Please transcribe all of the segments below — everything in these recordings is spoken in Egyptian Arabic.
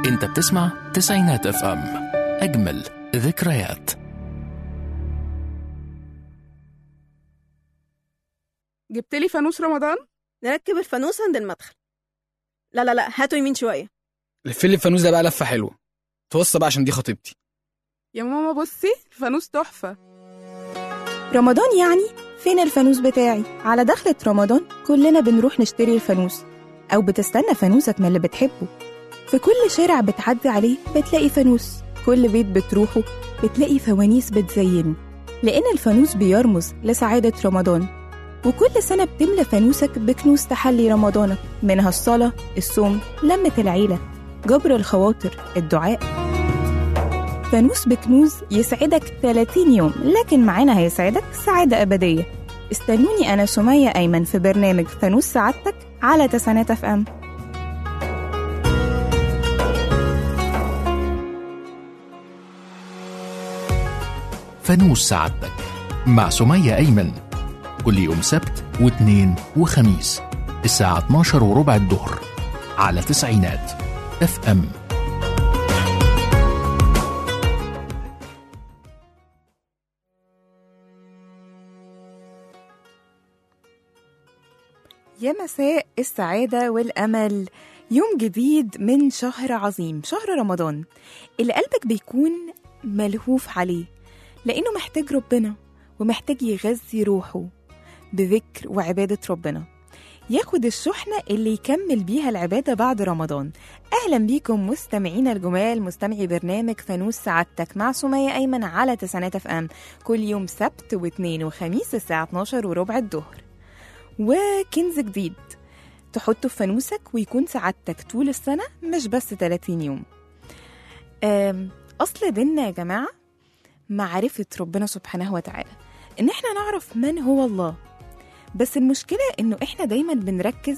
انت بتسمع تسعينات اف ام اجمل ذكريات جبت لي فانوس رمضان نركب الفانوس عند المدخل لا لا لا هاتوا يمين شوية لف لي الفانوس ده بقى لفه حلوه توصى بقى عشان دي خطيبتي يا ماما بصي الفانوس تحفة رمضان يعني فين الفانوس بتاعي على دخلة رمضان كلنا بنروح نشتري الفانوس أو بتستنى فانوسك من اللي بتحبه في كل شارع بتعدي عليه بتلاقي فانوس كل بيت بتروحه بتلاقي فوانيس بتزينه لأن الفانوس بيرمز لسعادة رمضان وكل سنة بتملى فانوسك بكنوز تحلي رمضانك منها الصلاة الصوم لمة العيلة جبر الخواطر الدعاء فانوس بكنوز يسعدك 30 يوم لكن معانا هيسعدك سعادة أبدية استنوني أنا سمية أيمن في برنامج فانوس سعادتك على تسعينات اف ام فانوس سعادتك مع سمية أيمن كل يوم سبت واثنين وخميس الساعة 12 وربع الظهر على تسعينات اف ام يا مساء السعادة والأمل يوم جديد من شهر عظيم شهر رمضان اللي قلبك بيكون ملهوف عليه لأنه محتاج ربنا ومحتاج يغذي روحه بذكر وعبادة ربنا ياخد الشحنة اللي يكمل بيها العبادة بعد رمضان أهلا بيكم مستمعينا الجمال مستمعي برنامج فانوس سعادتك مع سمية أيمن على تسعينات اف ام كل يوم سبت واثنين وخميس الساعة 12 وربع الظهر وكنز جديد تحطه في فانوسك ويكون سعادتك طول السنة مش بس 30 يوم أم، أصل ديننا يا جماعة معرفة ربنا سبحانه وتعالى إن إحنا نعرف من هو الله بس المشكلة إنه إحنا دايما بنركز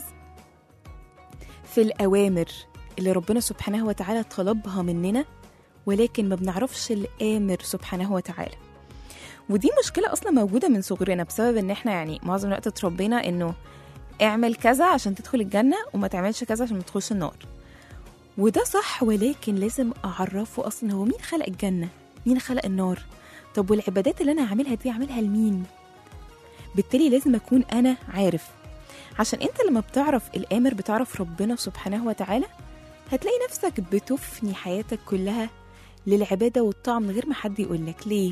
في الأوامر اللي ربنا سبحانه وتعالى طلبها مننا ولكن ما بنعرفش الآمر سبحانه وتعالى ودي مشكلة أصلا موجودة من صغرنا بسبب إن إحنا يعني معظم الوقت اتربينا إنه اعمل كذا عشان تدخل الجنة وما تعملش كذا عشان ما تدخلش النار وده صح ولكن لازم أعرفه أصلا هو مين خلق الجنة مين خلق النار طب والعبادات اللي أنا هعملها دي أعملها لمين بالتالي لازم أكون أنا عارف عشان أنت لما بتعرف الآمر بتعرف ربنا سبحانه وتعالى هتلاقي نفسك بتفني حياتك كلها للعبادة والطاعة من غير ما حد يقولك ليه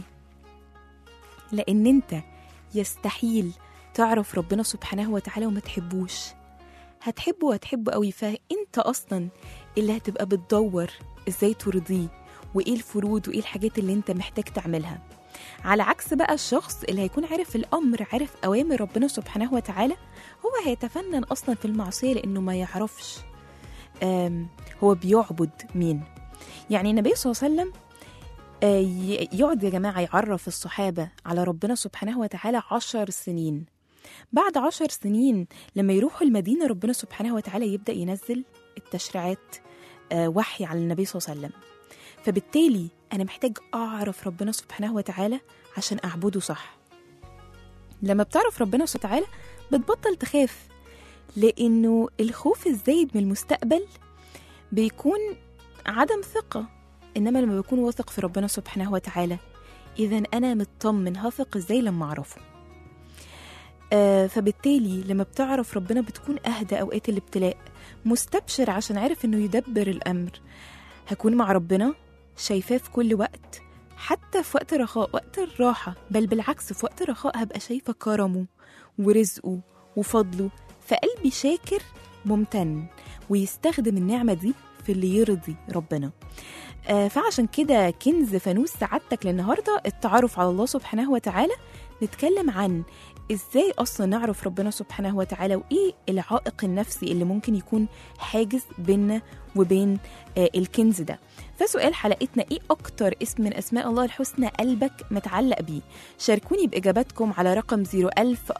لأن أنت يستحيل تعرف ربنا سبحانه وتعالى وما تحبوش هتحبه وهتحبه قوي فانت اصلا اللي هتبقى بتدور ازاي ترضيه وايه الفروض وايه الحاجات اللي انت محتاج تعملها على عكس بقى الشخص اللي هيكون عارف الامر عارف اوامر ربنا سبحانه وتعالى هو هيتفنن اصلا في المعصيه لانه ما يعرفش آم، هو بيعبد مين يعني النبي صلى الله عليه وسلم آه، ي- يقعد يا جماعه يعرف الصحابه على ربنا سبحانه وتعالى عشر سنين بعد عشر سنين لما يروحوا المدينة ربنا سبحانه وتعالى يبدأ ينزل التشريعات آه، وحي على النبي صلى الله عليه وسلم فبالتالي أنا محتاج أعرف ربنا سبحانه وتعالى عشان أعبده صح لما بتعرف ربنا سبحانه وتعالى بتبطل تخاف لأنه الخوف الزايد من المستقبل بيكون عدم ثقة إنما لما بكون واثق في ربنا سبحانه وتعالى إذا أنا مطمن هثق إزاي لما أعرفه آه، فبالتالي لما بتعرف ربنا بتكون أهدى أوقات الابتلاء مستبشر عشان عارف إنه يدبر الأمر هكون مع ربنا شايفاه في كل وقت حتى في وقت رخاء وقت الراحة بل بالعكس في وقت الرخاء هبقى شايفة كرمه ورزقه وفضله فقلبي شاكر ممتن ويستخدم النعمة دي في اللي يرضي ربنا آه، فعشان كده كنز فانوس سعادتك للنهاردة التعرف على الله سبحانه وتعالى نتكلم عن ازاي اصلا نعرف ربنا سبحانه وتعالى وايه العائق النفسي اللي ممكن يكون حاجز بيننا وبين آه الكنز ده فسؤال حلقتنا ايه اكتر اسم من اسماء الله الحسنى قلبك متعلق بيه شاركوني باجاباتكم على رقم 01000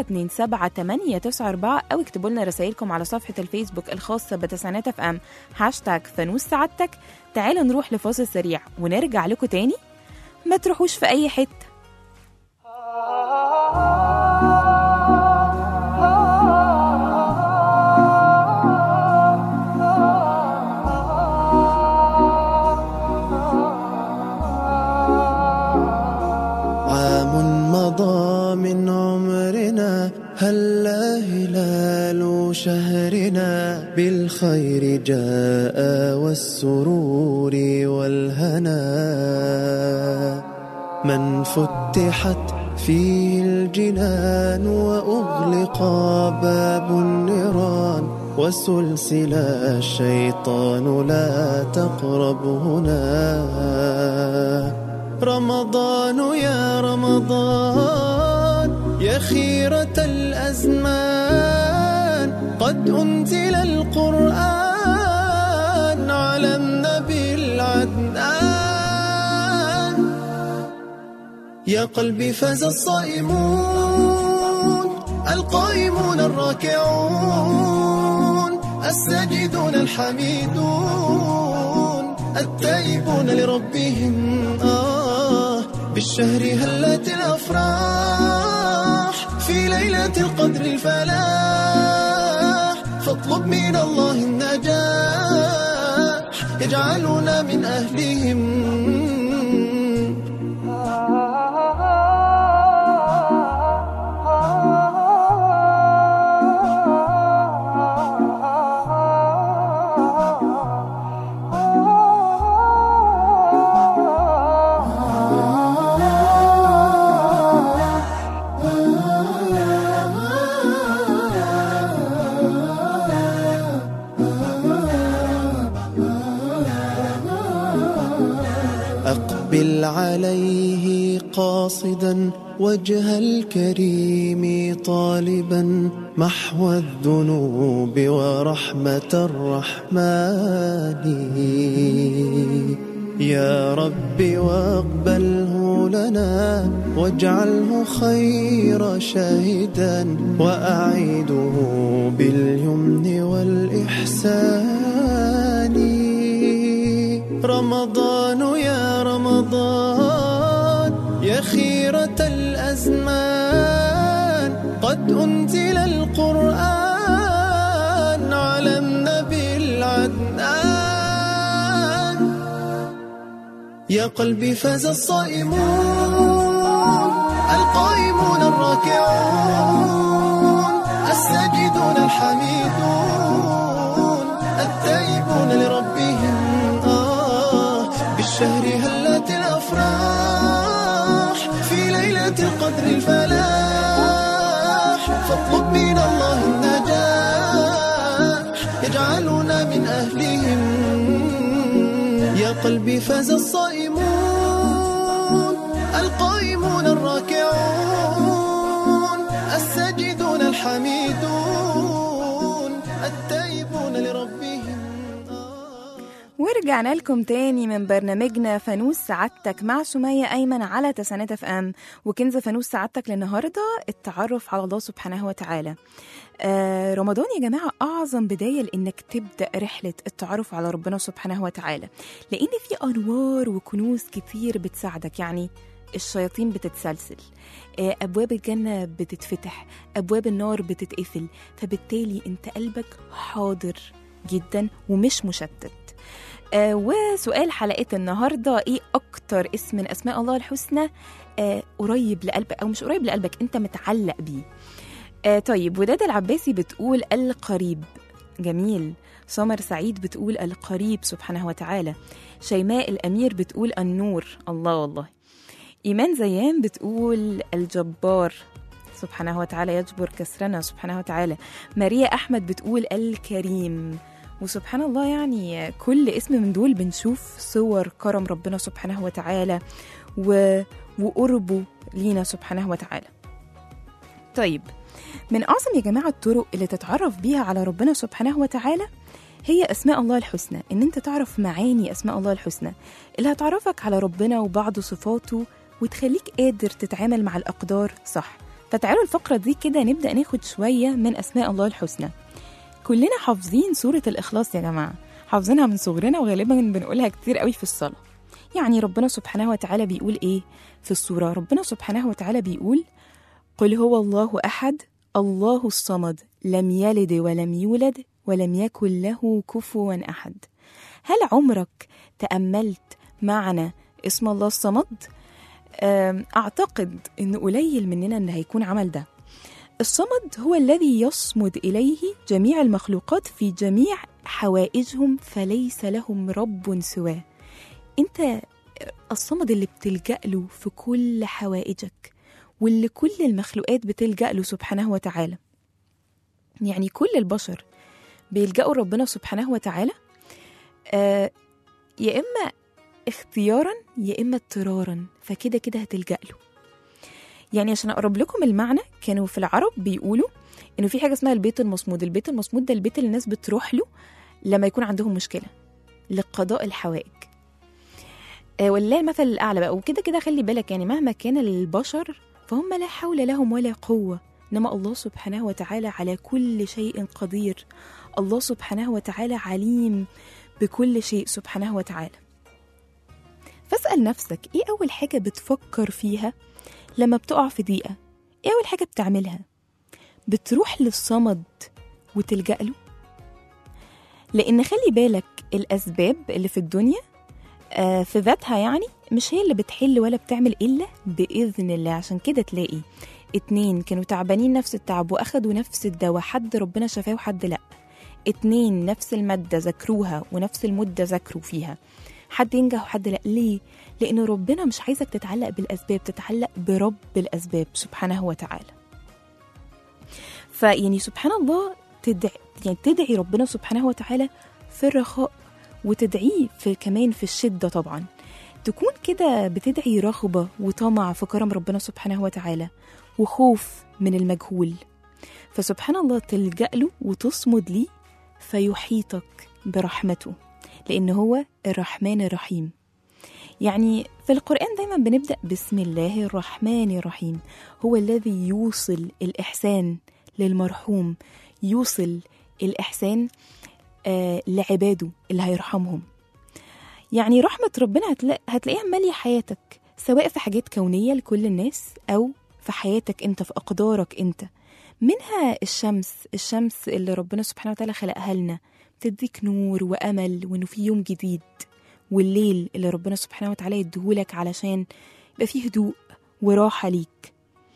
427 او اكتبوا لنا رسائلكم على صفحه الفيسبوك الخاصه بتسعينات اف ام هاشتاج فانوس سعادتك تعالوا نروح لفاصل سريع ونرجع لكم تاني ما تروحوش في اي حته هلال شهرنا بالخير جاء والسرور والهنا من فتحت فيه الجنان وأغلق باب النيران وسلسل الشيطان لا تقرب هنا رمضان يا رمضان يا خيرة الأزمان قد أنزل القرآن على النبي العدنان يا قلبي فاز الصائمون القائمون الراكعون الساجدون الحميدون التائبون لربهم آه بالشهر هلت الأفراح في ليلة القدر الفلاح فاطلب من الله النجاح يجعلنا من أهلهم أقبل عليه قاصدا وجه الكريم طالبا محو الذنوب ورحمة الرحمن يا رب واقبله لنا واجعله خير شاهدا وأعيده باليمن والإحسان رمضان يا رمضان يا خيرة الأزمان قد أنزل القرآن على النبي العدنان يا قلبي فاز الصائمون القائمون الراكعون الساجدون الحميدون التائبون لربهم آه بالشهر هلت الأفراح في ليلة القدر الفلاح فاطلب من الله النجاح يجعلنا من أهلهم يا قلبي فاز الصائمون القائمون الراكعون الساجدون الحميدون التائبون لربهم آه ورجعنا لكم تاني من برنامجنا فانوس سعادتك مع سمية أيمن على تسانات اف ام وكنز فانوس سعادتك للنهاردة التعرف على الله سبحانه وتعالى آه رمضان يا جماعة أعظم بداية لإنك تبدأ رحلة التعرف على ربنا سبحانه وتعالى لأن في أنوار وكنوز كتير بتساعدك يعني الشياطين بتتسلسل آه، أبواب الجنة بتتفتح أبواب النار بتتقفل فبالتالي أنت قلبك حاضر جدا ومش مشتت آه وسؤال حلقة النهاردة إيه أكتر اسم من أسماء الله الحسنى آه قريب لقلبك أو مش قريب لقلبك أنت متعلق بيه آه طيب وداد العباسي بتقول القريب جميل سمر سعيد بتقول القريب سبحانه وتعالى شيماء الأمير بتقول النور الله والله إيمان زيان بتقول الجبار سبحانه وتعالى يجبر كسرنا سبحانه وتعالى ماريا أحمد بتقول الكريم وسبحان الله يعني كل اسم من دول بنشوف صور كرم ربنا سبحانه وتعالى و... وقربه لينا سبحانه وتعالى طيب من أعظم يا جماعة الطرق اللي تتعرف بيها على ربنا سبحانه وتعالى هي أسماء الله الحسنى إن أنت تعرف معاني أسماء الله الحسنى اللي هتعرفك على ربنا وبعض صفاته وتخليك قادر تتعامل مع الأقدار صح فتعالوا الفقرة دي كده نبدأ ناخد شوية من أسماء الله الحسنى كلنا حافظين سورة الإخلاص يا جماعة حافظينها من صغرنا وغالبا بنقولها كتير قوي في الصلاة يعني ربنا سبحانه وتعالى بيقول إيه في السورة ربنا سبحانه وتعالى بيقول قل هو الله أحد الله الصمد لم يلد ولم يولد ولم يكن له كفوا أحد هل عمرك تأملت معنى اسم الله الصمد؟ أم، أعتقد إن قليل مننا إن هيكون عمل ده الصمد هو الذي يصمد إليه جميع المخلوقات في جميع حوائجهم فليس لهم رب سواه أنت الصمد اللي بتلجأ له في كل حوائجك واللي كل المخلوقات بتلجأ له سبحانه وتعالى يعني كل البشر بيلجأوا ربنا سبحانه وتعالى آه يا إما اختيارا يا إما اضطرارا فكده كده هتلجأ له يعني عشان أقرب لكم المعنى كانوا في العرب بيقولوا إنه في حاجة اسمها البيت المصمود البيت المصمود ده البيت اللي الناس بتروح له لما يكون عندهم مشكلة لقضاء الحوائج آه، ولله المثل الأعلى بقى وكده كده خلي بالك يعني مهما كان البشر فهم لا حول لهم ولا قوة إنما الله سبحانه وتعالى على كل شيء قدير الله سبحانه وتعالى عليم بكل شيء سبحانه وتعالى فاسأل نفسك إيه أول حاجة بتفكر فيها لما بتقع في ضيقة إيه أول حاجة بتعملها بتروح للصمد وتلجأ له لأن خلي بالك الأسباب اللي في الدنيا آه، في ذاتها يعني مش هي اللي بتحل ولا بتعمل إلا بإذن الله عشان كده تلاقي اتنين كانوا تعبانين نفس التعب وأخدوا نفس الدواء حد ربنا شفاه وحد لأ اتنين نفس المادة ذاكروها ونفس المدة ذاكروا فيها حد ينجح وحد لأ ليه؟ لأن ربنا مش عايزك تتعلق بالأسباب تتعلق برب الأسباب سبحانه وتعالى فيعني سبحان الله تدعي يعني تدعي ربنا سبحانه وتعالى في الرخاء وتدعيه في كمان في الشدة طبعا تكون كده بتدعي رغبة وطمع في كرم ربنا سبحانه وتعالى وخوف من المجهول فسبحان الله تلجأ له وتصمد ليه فيحيطك برحمته لأن هو الرحمن الرحيم يعني في القرآن دايما بنبدأ بسم الله الرحمن الرحيم هو الذي يوصل الإحسان للمرحوم يوصل الإحسان آه لعباده اللي هيرحمهم يعني رحمة ربنا هتلا... هتلاقيها مالية حياتك سواء في حاجات كونية لكل الناس أو في حياتك أنت في أقدارك أنت منها الشمس الشمس اللي ربنا سبحانه وتعالى خلقها لنا تديك نور وأمل وإنه في يوم جديد والليل اللي ربنا سبحانه وتعالى يديهولك علشان يبقى فيه هدوء وراحة ليك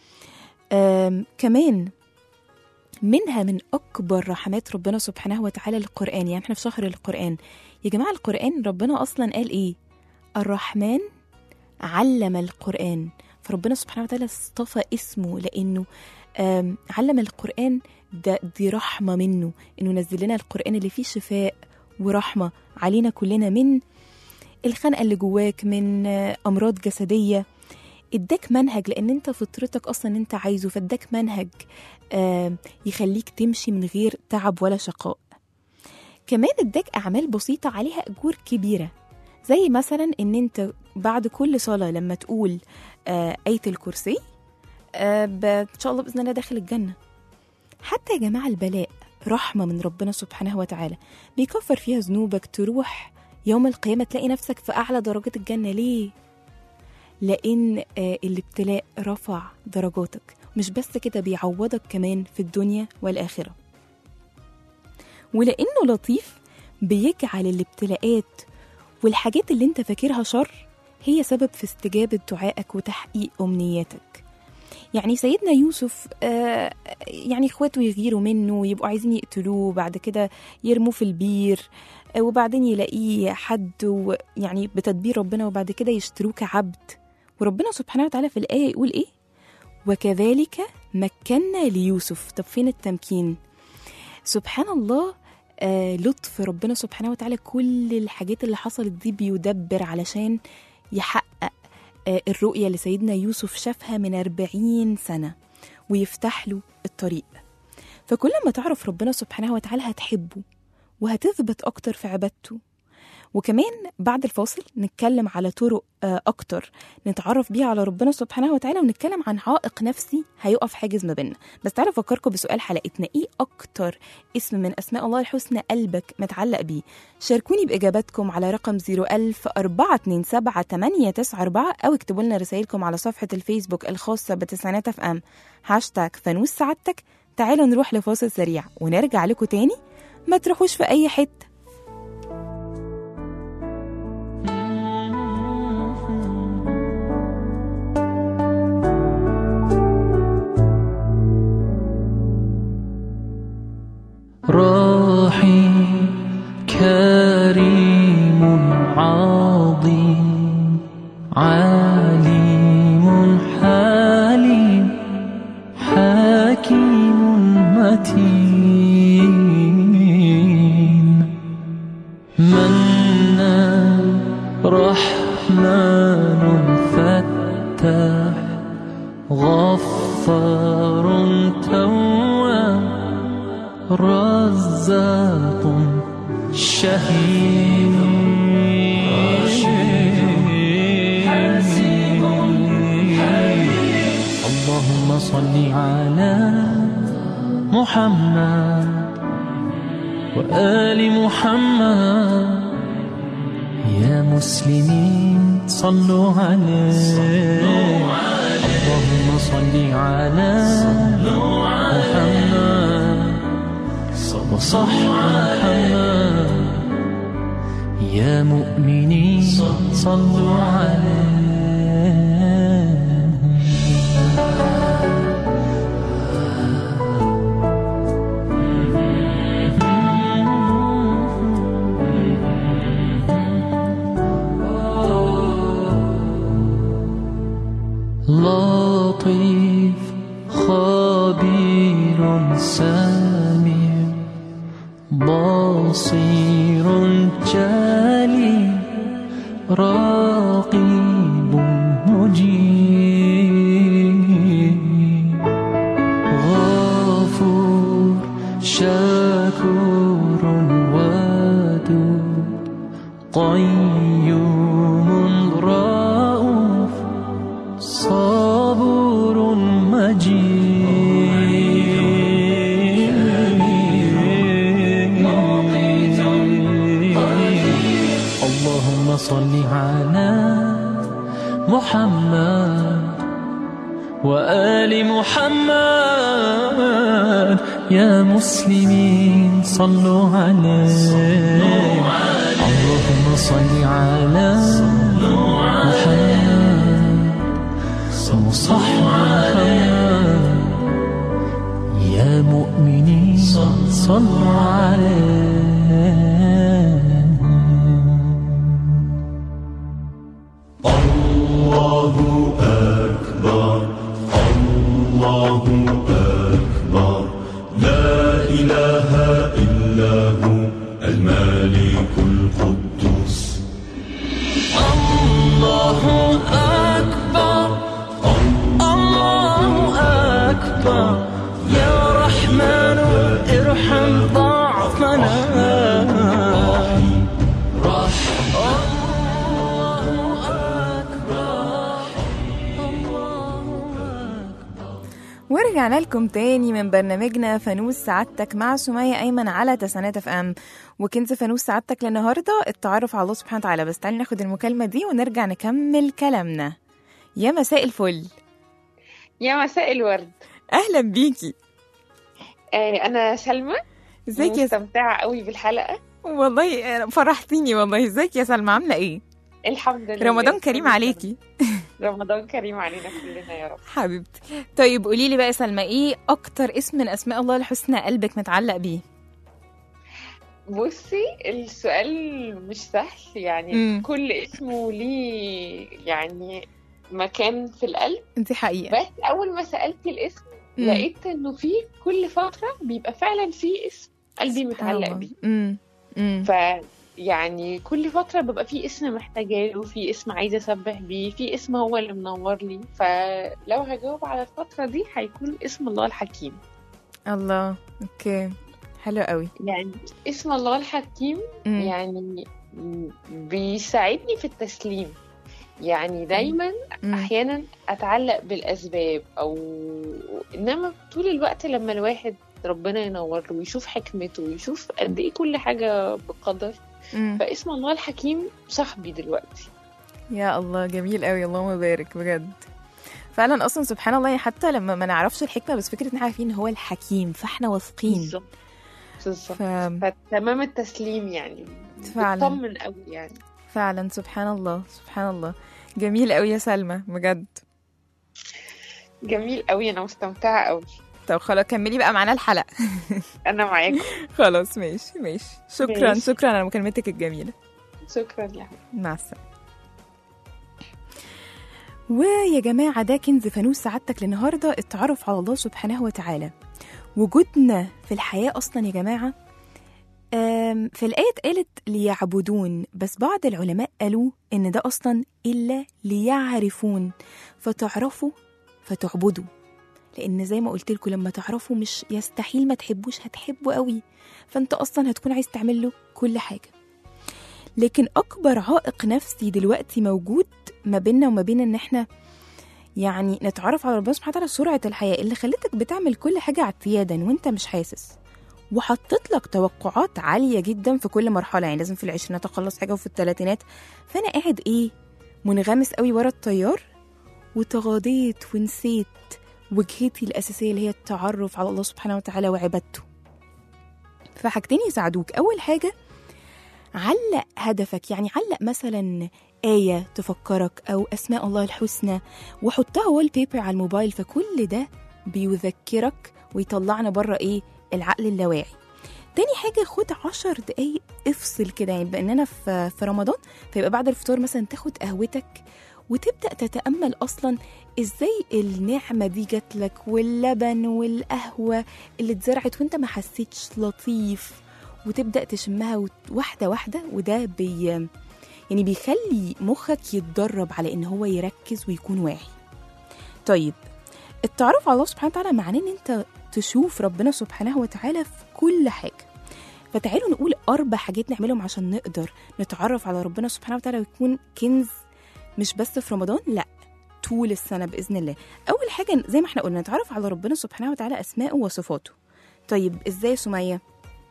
آم، كمان منها من أكبر رحمات ربنا سبحانه وتعالى القرآن يعني احنا في شهر القرآن يا جماعة القرآن ربنا أصلا قال إيه الرحمن علم القرآن فربنا سبحانه وتعالى اصطفى اسمه لأنه آم، علم القرآن ده دي رحمة منه إنه نزل لنا القرآن اللي فيه شفاء ورحمة علينا كلنا من الخنقة اللي جواك من آه، أمراض جسدية اداك منهج لان انت فطرتك اصلا انت عايزه فاداك منهج آه يخليك تمشي من غير تعب ولا شقاء كمان اداك اعمال بسيطه عليها اجور كبيره زي مثلا ان انت بعد كل صلاه لما تقول آه ايه الكرسي آه ب- ان شاء الله باذن الله داخل الجنه حتى يا جماعه البلاء رحمه من ربنا سبحانه وتعالى بيكفر فيها ذنوبك تروح يوم القيامه تلاقي نفسك في اعلى درجات الجنه ليه لان آه، الابتلاء رفع درجاتك مش بس كده بيعوضك كمان في الدنيا والاخره ولانه لطيف بيجعل الابتلاءات والحاجات اللي انت فاكرها شر هي سبب في استجابه دعائك وتحقيق امنياتك يعني سيدنا يوسف آه يعني اخواته يغيروا منه ويبقوا عايزين يقتلوه بعد كده يرموه في البير آه وبعدين يلاقيه حد و- يعني بتدبير ربنا وبعد كده يشتروه كعبد وربنا سبحانه وتعالى في الآية يقول إيه؟ وكذلك مكنا ليوسف طب فين التمكين؟ سبحان الله آه لطف ربنا سبحانه وتعالى كل الحاجات اللي حصلت دي بيدبر علشان يحقق آه الرؤية اللي سيدنا يوسف شافها من أربعين سنة ويفتح له الطريق فكل ما تعرف ربنا سبحانه وتعالى هتحبه وهتثبت أكتر في عبادته وكمان بعد الفاصل نتكلم على طرق آه، أكتر نتعرف بيها على ربنا سبحانه وتعالى ونتكلم عن عائق نفسي هيقف حاجز ما بيننا بس تعالوا أفكركم بسؤال حلقتنا إيه أكتر اسم من أسماء الله الحسنى قلبك متعلق بيه شاركوني بإجاباتكم على رقم 01000 427 894 أو اكتبوا لنا رسائلكم على صفحة الفيسبوك الخاصة بتسعينات اف ام هاشتاج فانوس سعادتك تعالوا نروح لفاصل سريع ونرجع لكم تاني ما تروحوش في أي حتة رحيم كريم عظيم عليم حليم حكيم متين منان رحمن فتاح غفار تواب رزاق شهيد اللهم صل على محمد وآل محمد يا مسلمين صلوا عليه اللهم صل على محمد وصح محمد يا مؤمنين صلوا عليه لطيف خبير سميع بصير جليل رقيب مجيب غفور شكور ودود قيوم رؤوف صبور مجيد اللهم صل على محمد وآل محمد يا مسلمين صلوا عليه اللهم صل على محمد وصح محمد يا مؤمنين صلوا عليه الله أكبر الله أكبر لا إله إلا هو الملك القدوس الله أكبر الله أكبر يا رحمن ارحم ضعفنا الله أكبر الله أكبر ورجعنا لكم تاني من برنامجنا فانوس سعادتك مع سمية أيمن على تسانات اف ام وكنز فانوس سعادتك للنهاردة التعرف على الله سبحانه وتعالى بس تعالي ناخد المكالمة دي ونرجع نكمل كلامنا يا مساء الفل يا مساء الورد أهلا بيكي آه أنا سلمى ازيك يا س... مستمتعة قوي بالحلقة والله آه، فرحتيني والله ازيك يا سلمى عاملة ايه الحمد لله رمضان كريم عليكي رمضان كريم علينا كلنا يا رب حبيبتي طيب قولي لي بقى يا سلمى ايه اكتر اسم من اسماء الله الحسنى قلبك متعلق بيه بصي السؤال مش سهل يعني مم. كل اسمه ليه يعني مكان في القلب دي حقيقة بس أول ما سألت الاسم مم. لقيت إنه في كل فترة بيبقى فعلا في اسم قلبي سبحان متعلق الله. بيه امم امم ف يعني كل فترة بيبقى في اسم محتاجة له في اسم عايزة أسبح بيه في اسم هو اللي منور لي فلو هجاوب على الفترة دي هيكون اسم الله الحكيم الله اوكي حلو قوي يعني اسم الله الحكيم مم. يعني بيساعدني في التسليم يعني دايما مم. احيانا اتعلق بالاسباب او انما طول الوقت لما الواحد ربنا ينور له ويشوف حكمته ويشوف قد ايه كل حاجه بقدر مم. فاسم الله الحكيم صاحبي دلوقتي يا الله جميل قوي اللهم بارك بجد فعلا اصلا سبحان الله حتى لما ما نعرفش الحكمه بس فكره ان احنا عارفين ان هو الحكيم فاحنا واثقين بالظبط بالظبط ف... فتمام التسليم يعني فعلا. بطمن قوي يعني فعلا سبحان الله سبحان الله جميل قوي يا سلمى بجد جميل قوي انا مستمتعه قوي طب خلاص كملي بقى معانا الحلقه انا معاكم خلاص ماشي ماشي شكرا ماشي. شكرا على مكالمتك الجميله شكرا يا حبيبي مع السلامة ويا جماعة ده كنز فانوس سعادتك للنهاردة التعرف على الله سبحانه وتعالى وجودنا في الحياة أصلا يا جماعة آم، في الآية قالت ليعبدون بس بعض العلماء قالوا إن ده أصلا إلا ليعرفون فتعرفوا فتعبدوا لأن زي ما قلت لكم لما تعرفوا مش يستحيل ما تحبوش هتحبوا قوي فأنت أصلا هتكون عايز تعمل له كل حاجة لكن اكبر عائق نفسي دلوقتي موجود ما بيننا وما بين ان احنا يعني نتعرف على ربنا سبحانه وتعالى سرعه الحياه اللي خلتك بتعمل كل حاجه اعتيادا وانت مش حاسس وحطت لك توقعات عاليه جدا في كل مرحله يعني لازم في العشرينات اخلص حاجه وفي الثلاثينات فانا قاعد ايه منغمس قوي ورا التيار وتغاضيت ونسيت وجهتي الاساسيه اللي هي التعرف على الله سبحانه وتعالى وعبادته فحاجتين يساعدوك اول حاجه علق هدفك يعني علق مثلا آية تفكرك أو أسماء الله الحسنى وحطها وول بيبر على الموبايل فكل ده بيذكرك ويطلعنا بره إيه العقل اللاواعي تاني حاجة خد عشر دقايق افصل كده يعني بأننا في, في رمضان فيبقى بعد الفطار مثلا تاخد قهوتك وتبدأ تتأمل أصلا إزاي النعمة دي جات لك واللبن والقهوة اللي اتزرعت وانت ما حسيتش لطيف وتبدا تشمها وت- واحده واحده وده بي يعني بيخلي مخك يتدرب على ان هو يركز ويكون واعي طيب التعرف على الله سبحانه وتعالى معناه ان انت تشوف ربنا سبحانه وتعالى في كل حاجه فتعالوا نقول اربع حاجات نعملهم عشان نقدر نتعرف على ربنا سبحانه وتعالى ويكون كنز مش بس في رمضان لا طول السنه باذن الله اول حاجه زي ما احنا قلنا نتعرف على ربنا سبحانه وتعالى اسماءه وصفاته طيب ازاي يا سميه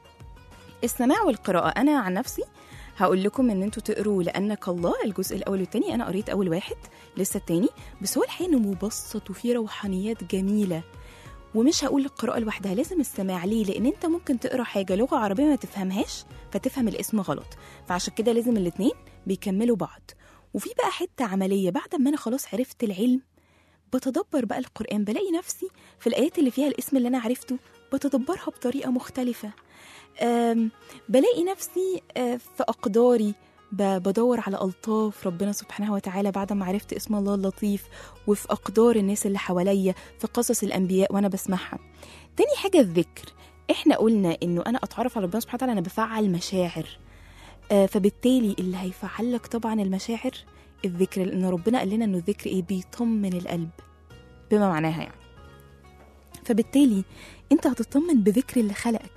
السماع والقراءة أنا عن نفسي هقول لكم ان انتوا تقروا لانك الله الجزء الاول والتاني انا قريت اول واحد لسه التاني بس هو الحقيقه انه مبسط وفيه روحانيات جميله ومش هقول القراءة لوحدها لازم السماع ليه لأن أنت ممكن تقرأ حاجة لغة عربية ما تفهمهاش فتفهم الاسم غلط فعشان كده لازم الاتنين بيكملوا بعض وفي بقى حتة عملية بعد ما أنا خلاص عرفت العلم بتدبر بقى القرآن بلاقي نفسي في الآيات اللي فيها الاسم اللي أنا عرفته بتدبرها بطريقة مختلفة أم، بلاقي نفسي آه، في أقداري ب- بدور على ألطاف ربنا سبحانه وتعالى بعد ما عرفت اسم الله اللطيف وفي أقدار الناس اللي حواليا في قصص الأنبياء وأنا بسمعها تاني حاجة الذكر إحنا قلنا إنه أنا أتعرف على ربنا سبحانه وتعالى أنا بفعل مشاعر آه، فبالتالي اللي هيفعل لك طبعا المشاعر الذكر لأن ربنا قال لنا إنه الذكر إيه بيطمن القلب بما معناها يعني فبالتالي أنت هتطمن بذكر اللي خلقك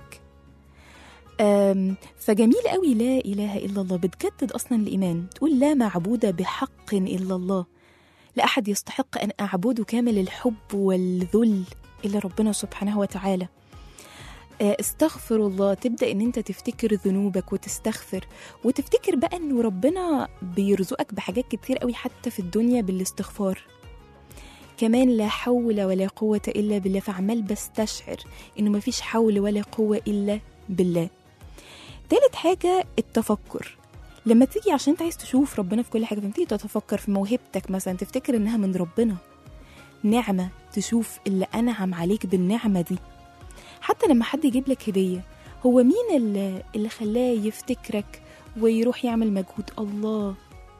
أم، فجميل قوي لا إله إلا الله بتجدد أصلا الإيمان تقول لا معبود بحق إلا الله لا أحد يستحق أن أعبده كامل الحب والذل إلا ربنا سبحانه وتعالى آه، استغفر الله تبدأ إن أنت تفتكر ذنوبك وتستغفر وتفتكر بقى إنه ربنا بيرزقك بحاجات كتير قوي حتى في الدنيا بالاستغفار كمان لا حول ولا قوة إلا بالله فعمال بستشعر إنه مفيش حول ولا قوة إلا بالله تالت حاجة التفكر لما تيجي عشان انت عايز تشوف ربنا في كل حاجة فبتيجي تتفكر في موهبتك مثلا تفتكر انها من ربنا نعمة تشوف اللي أنعم عليك بالنعمة دي حتى لما حد يجيب لك هدية هو مين اللي, اللي خلاه يفتكرك ويروح يعمل مجهود الله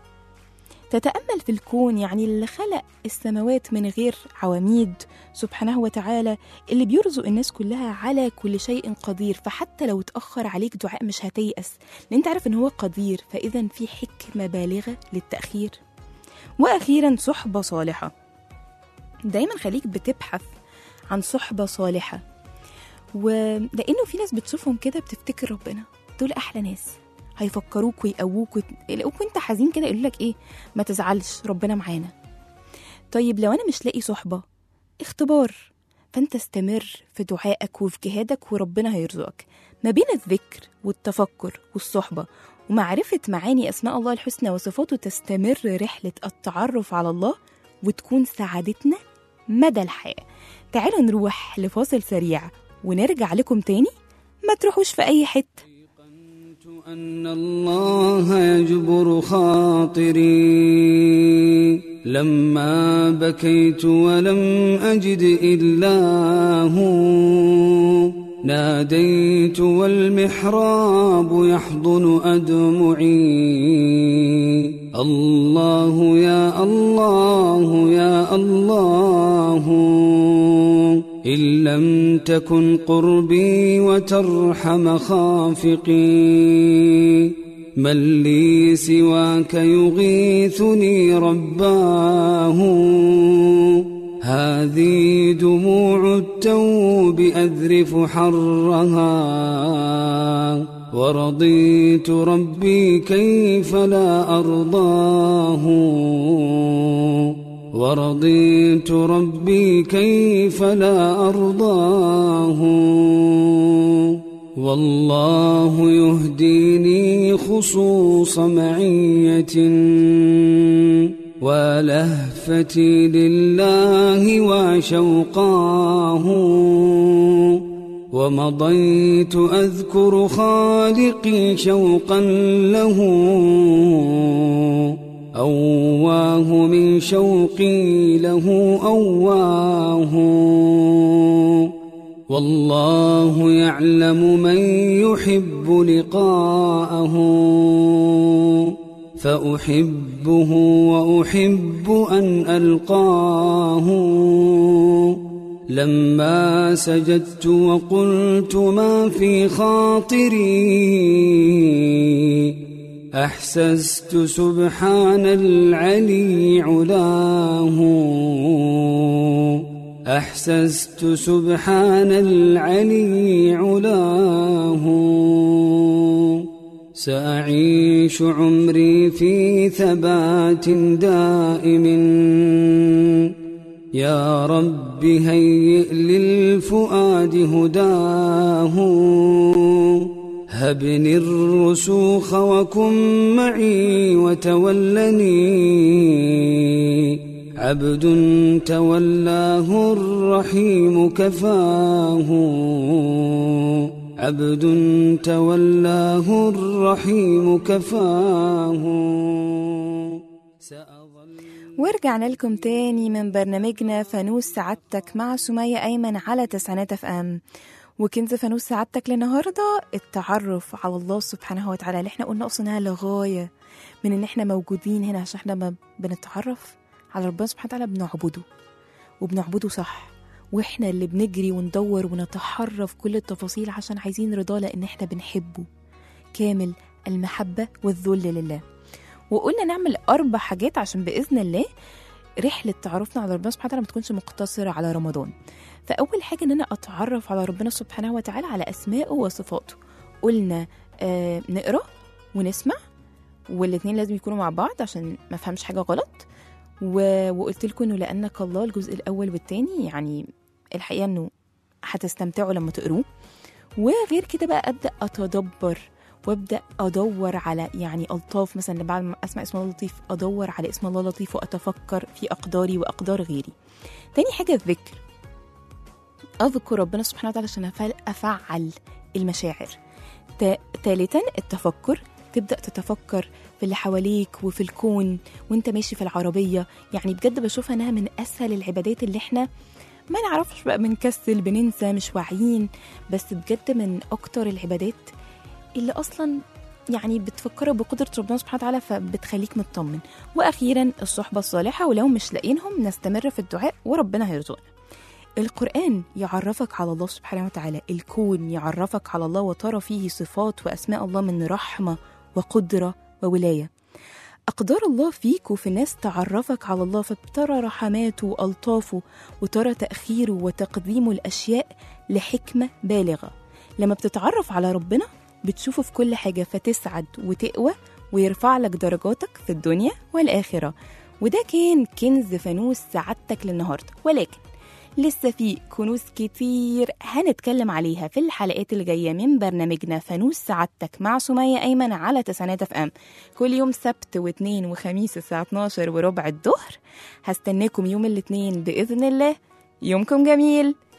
تتأمل في الكون يعني اللي خلق السماوات من غير عواميد سبحانه وتعالى اللي بيرزق الناس كلها على كل شيء قدير فحتى لو اتأخر عليك دعاء مش هتيأس لأن انت عارف ان هو قدير فإذا في حكمة بالغة للتأخير وأخيرا صحبة صالحة دايما خليك بتبحث عن صحبة صالحة ولأنه في ناس بتشوفهم كده بتفتكر ربنا دول أحلى ناس هيفكروك ويقووك وت- يلاقوك وانت حزين كده يقولوا لك ايه ما تزعلش ربنا معانا طيب لو انا مش لاقي صحبه اختبار فانت استمر في دعائك وفي جهادك وربنا هيرزقك ما بين الذكر والتفكر والصحبه ومعرفه معاني اسماء الله الحسنى وصفاته تستمر رحله التعرف على الله وتكون سعادتنا مدى الحياه تعالوا نروح لفاصل سريع ونرجع لكم تاني ما تروحوش في اي حته أن الله يجبر خاطري لما بكيت ولم أجد إلا هو ناديت والمحراب يحضن أدمعي الله يا الله يا الله إن لم تكن قربي وترحم خافقي من لي سواك يغيثني رباه هذه دموع التوب أذرف حرها ورضيت ربي كيف لا أرضاه ورضيت ربي كيف لا أرضاه والله يهديني خصوص معية ولهفتي لله وشوقاه ومضيت أذكر خالقي شوقا له أواه من شوقي له أواه والله يعلم من يحب لقاءه فأحبه وأحب أن ألقاه لما سجدت وقلت ما في خاطري أحسست سبحان العلي علاه أحسست سبحان العلي علاه سأعيش عمري في ثبات دائم يا رب هيئ للفؤاد هداه هبني الرسوخ وكن معي وتولني عبد تولاه الرحيم كفاه عبد تولاه الرحيم كفاه ورجعنا لكم تاني من برنامجنا فانوس سعادتك مع سمية أيمن على تسعينات اف ام وكنز فانوس سعادتك للنهاردة التعرف على الله سبحانه وتعالى اللي احنا قلنا أصلا لغاية من ان احنا موجودين هنا عشان احنا ما بنتعرف على ربنا سبحانه وتعالى بنعبده وبنعبده صح واحنا اللي بنجري وندور ونتحرى في كل التفاصيل عشان عايزين رضاه لان احنا بنحبه كامل المحبة والذل لله وقلنا نعمل أربع حاجات عشان بإذن الله رحلة تعرفنا على ربنا سبحانه وتعالى ما تكونش مقتصرة على رمضان فأول حاجة إن أنا أتعرف على ربنا سبحانه وتعالى على أسمائه وصفاته قلنا آه نقرأ ونسمع والاتنين لازم يكونوا مع بعض عشان ما فهمش حاجة غلط و... وقلت لكم إنه لأنك الله الجزء الأول والتاني يعني الحقيقة إنه هتستمتعوا لما تقروه وغير كده بقى أبدأ أتدبر وابدا ادور على يعني الطاف مثلا بعد ما اسمع اسم الله لطيف ادور على اسم الله لطيف واتفكر في اقداري واقدار غيري تاني حاجه الذكر اذكر ربنا سبحانه وتعالى عشان أفعل- افعل المشاعر تا- تالتا التفكر تبدا تتفكر في اللي حواليك وفي الكون وانت ماشي في العربيه يعني بجد بشوفها انها من اسهل العبادات اللي احنا ما نعرفش بقى بنكسل بننسى مش واعيين بس بجد من اكتر العبادات اللي اصلا يعني بتفكرك بقدرة ربنا سبحانه وتعالى فبتخليك مطمن وأخيرا الصحبة الصالحة ولو مش لاقينهم نستمر في الدعاء وربنا هيرزقنا القرآن يعرفك على الله سبحانه وتعالى الكون يعرفك على الله وترى فيه صفات وأسماء الله من رحمة وقدرة وولاية أقدار الله فيك وفي الناس تعرفك على الله فبترى رحماته وألطافه وترى تأخيره وتقديمه الأشياء لحكمة بالغة لما بتتعرف على ربنا بتشوفه في كل حاجة فتسعد وتقوى ويرفع لك درجاتك في الدنيا والآخرة وده كان كنز فانوس سعادتك للنهاردة ولكن لسه في كنوز كتير هنتكلم عليها في الحلقات اللي جاية من برنامجنا فانوس سعادتك مع سمية أيمن على تسعينات اف ام كل يوم سبت واثنين وخميس الساعة 12 وربع الظهر هستناكم يوم الاثنين بإذن الله يومكم جميل